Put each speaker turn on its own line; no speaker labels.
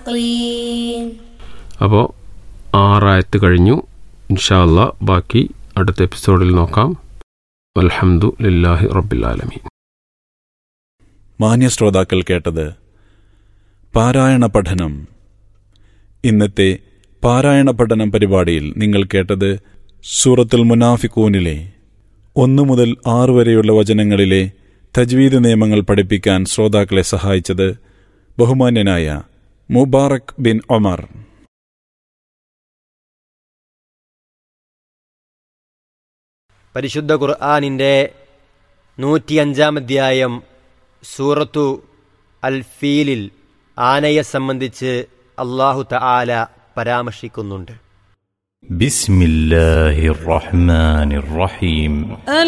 عقين
അപ്പോൾ ആറായത്ത് കഴിഞ്ഞു ഇൻഷാല്ല ബാക്കി അടുത്ത എപ്പിസോഡിൽ നോക്കാം അൽഹംദു ലില്ലാഹി റബ്ബിൽ
മാന്യ ശ്രോതാക്കൾ കേട്ടത് പാരായണ പഠനം ഇന്നത്തെ പാരായണ പഠനം പരിപാടിയിൽ നിങ്ങൾ കേട്ടത് സൂറത്തുൽ മുനാഫിക്കൂനിലെ ഒന്നു മുതൽ ആറ് വരെയുള്ള വചനങ്ങളിലെ തജ്വീദ് നിയമങ്ങൾ പഠിപ്പിക്കാൻ ശ്രോതാക്കളെ സഹായിച്ചത് ബഹുമാന്യനായ മുബാറക് ബിൻ ഒമർ
പരിശുദ്ധ ഖുർആാനിൻ്റെ നൂറ്റിയഞ്ചാം അധ്യായം സൂറത്തു അൽ ഫീലിൽ ആനയെ സംബന്ധിച്ച് അള്ളാഹു തആല പരാമർശിക്കുന്നുണ്ട്
بسم الله الرحمن الرحيم